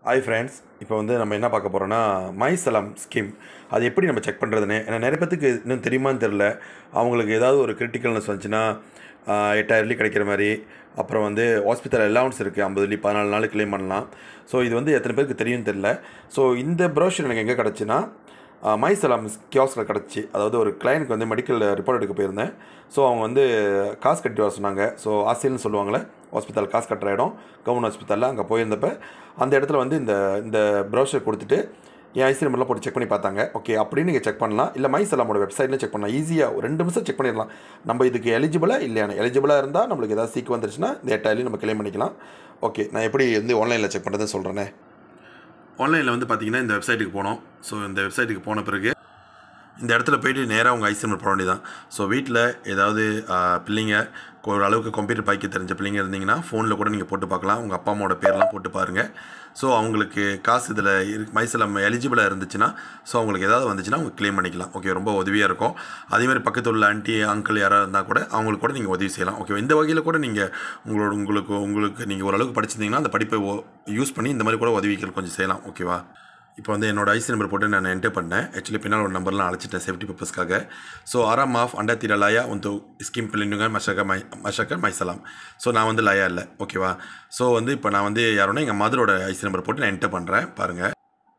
hi friends இப்போ வந்து நம்ம என்ன பார்க்க போகிறோன்னா மை சலாம் ஸ்கீம் அது எப்படி நம்ம செக் பண்ணுறதுன்னு ஏன்னா நிறைய பேத்துக்கு இன்னும் தெரியுமான்னு தெரில அவங்களுக்கு ஏதாவது ஒரு கிரிட்டிக்கல்னஸ் வந்துச்சுன்னா எட்டாயிரலி கிடைக்கிற மாதிரி அப்புறம் வந்து ஹாஸ்பிட்டல் அலவுன்ஸ் இருக்குது ஐம்பதுலி பதினாலு நாள் கிளைம் பண்ணலாம் ஸோ இது வந்து எத்தனை பேருக்கு தெரியும்னு தெரில ஸோ இந்த ப்ரோஷர் எனக்கு எங்கே கிடச்சுன்னா மை சலாம் கியாஸ்கில் கிடச்சி அதாவது ஒரு கிளைனுக்கு வந்து மெடிக்கல் ரிப்போர்ட் எடுக்க போயிருந்தேன் ஸோ அவங்க வந்து காசு கட்டி வர சொன்னாங்க ஸோ ஆசில்னு சொல்லுவாங்களே ஹாஸ்பிட்டல் காசு கட்டுற இடம் கவர்மெண்ட் ஹாஸ்பிட்டலில் அங்கே போயிருந்தப்ப அந்த இடத்துல வந்து இந்த இந்த ப்ரௌசர் கொடுத்துட்டு என் ஐசி நம்பர்லாம் போட்டு செக் பண்ணி பார்த்தாங்க ஓகே அப்படின்னு நீங்கள் செக் பண்ணலாம் இல்லை மை சலாமோட வெப்சைட்டில் செக் பண்ணலாம் ஈஸியாக ஒரு ரெண்டு நிமிஷம் செக் பண்ணிடலாம் நம்ம இதுக்கு எலிஜிபிளாக இல்லையான எலிஜிபிளாக இருந்தால் நம்மளுக்கு ஏதாவது சீக்கு வந்துருச்சுன்னா இந்த எட்டாயிரம் நம்ம கிளைம் பண்ணிக்கலாம் ஓகே நான் எப்படி வந்து ஆன்லைனில் செக் பண்ணுறதுன்னு சொல்கிறேனே ஆன்லைனில் வந்து பார்த்தீங்கன்னா இந்த வெப்சைட்டுக்கு போனோம் ஸோ இந்த வெப்சைட்டுக்கு போன பிறகு இந்த இடத்துல போயிட்டு நேராக உங்கள் ஐசி நம்பர் போட வேண்டியதான் ஸோ வீட்டில் ஏதாவது ஆஹ், பிள்ளைங்க ஒரு அளவுக்கு கம்ப்யூட்டர் பாய்க்க தெரிஞ்ச பிள்ளைங்க இருந்தீங்கன்னா ஃபோனில் கூட நீங்கள் போட்டு பார்க்கலாம் உங்கள் அப்பா அம்மாவோட பேர்லாம் போட்டு பாருங்கள் ஸோ அவங்களுக்கு காசு இதில் இருக்கு மைசில் எலிஜிபிளாக இருந்துச்சுன்னா ஸோ அவங்களுக்கு ஏதாவது வந்துச்சுன்னா அவங்க க்ளைம் பண்ணிக்கலாம் ஓகே ரொம்ப உதவியாக இருக்கும் அதேமாதிரி பக்கத்தில் உள்ள ஆண்டி அங்கிள் யாராவது இருந்தால் கூட அவங்களுக்கு கூட நீங்கள் உதவி செய்யலாம் ஓகே இந்த வகையில் கூட நீங்கள் உங்களோட உங்களுக்கு உங்களுக்கு நீங்கள் ஓரளவுக்கு படிச்சிருந்தீங்கன்னா அந்த படிப்பை யூஸ் பண்ணி இந்த மாதிரி கூட உதவிகள் கொஞ்சம் செய்யலாம் ஓகேவா இப்போ வந்து என்னோட ஐசி நம்பர் போட்டு நான் என்டர் பண்ணேன் ஆக்சுவலி பின்னால் ஒரு நம்பர்லாம் அழைச்சிட்டேன் சேஃப்டி பர்பஸ்க்காக ஸோ ஆறாம் ஆஃப் அண்டா திர லயா உந்து ஸ்கீம் பிள்ளைங்க மஷக்க மை மஷக்க மைசலாம் ஸோ நான் வந்து லயா இல்லை ஓகேவா ஸோ வந்து இப்போ நான் வந்து யாரோன்னா எங்கள் மதரோட ஐசி நம்பர் போட்டு நான் என்டர் பண்ணுறேன் பாருங்கள்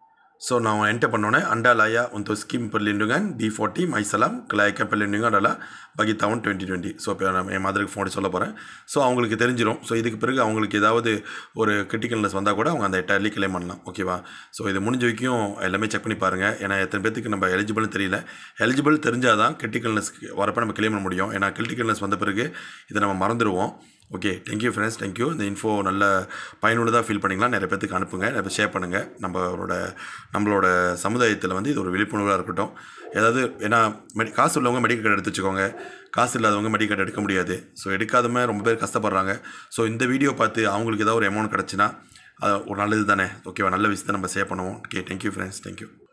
ஸோ நான் என்டர் பண்ணோன்னே அண்டா லயா உந்து ஸ்கீம் பிள்ளைண்டுங்கன் பி ஃபார்ட்டி மைசலாம் கிளாய்க்க பிள்ளைண்டுங்க அடலா பகி தவன் டுவெண்ட்டி டுவெண்ட்டி ஸோ இப்போ நான் என் மதருக்கு ஃபோன் சொல்ல போகிறேன் ஸோ அவங்களுக்கு தெரிஞ்சிடும் ஸோ இதுக்கு பிறகு அவங்களுக்கு ஏதாவது ஒரு கிரிட்டிக்கல்னஸ் வந்தால் கூட அவங்க அந்த எட்டாயிரலி கிளைம் பண்ணலாம் ஓகேவா ஸோ இது முடிஞ்ச வரைக்கும் எல்லாமே செக் பண்ணி பாருங்கள் ஏன்னா எத்தனை பேத்துக்கு நம்ம எலிஜிபிள்னு தெரியல எலிஜிபிள் தெரிஞ்சால் தான் கிரிட்டிக்கல்னஸ் வரப்போ நம்ம கிளைம் பண்ண முடியும் ஏன்னா கிரிட்டிக்கல்னஸ் வந்த பிறகு இதை நம்ம மறந்துடுவோம் ஓகே தேங்க்யூ ஃப்ரெண்ட்ஸ் தேங்க்யூ இந்த இன்ஃபோ நல்ல பயனுள்ளதாக ஃபீல் பண்ணிங்களா நிறைய பேத்துக்கு அனுப்புங்க நிறைய பேர் ஷேர் பண்ணுங்கள் நம்மளோட நம்மளோட சமுதாயத்தில் வந்து இது ஒரு விழிப்புணர்வாக இருக்கட்டும் ஏதாவது ஏன்னா மெடி காசு உள்ளவங்க மெடிக்கல் கார்டு எடுத்து வச்சுக்கோங்க காசு இல்லாதவங்க மெடிக்கல் கார்டு எடுக்க முடியாது ஸோ எடுக்காதவங்க ரொம்ப பேர் கஷ்டப்படுறாங்க ஸோ இந்த வீடியோ பார்த்து அவங்களுக்கு ஏதாவது ஒரு அமௌண்ட் கிடச்சின்னா அது ஒரு நல்லது தானே ஓகேவா நல்ல விஷயத்தை நம்ம சேவ் பண்ணுவோம் ஓகே தேங்க்யூ ஃப்ரெண்ட்ஸ் தேங்க்யூ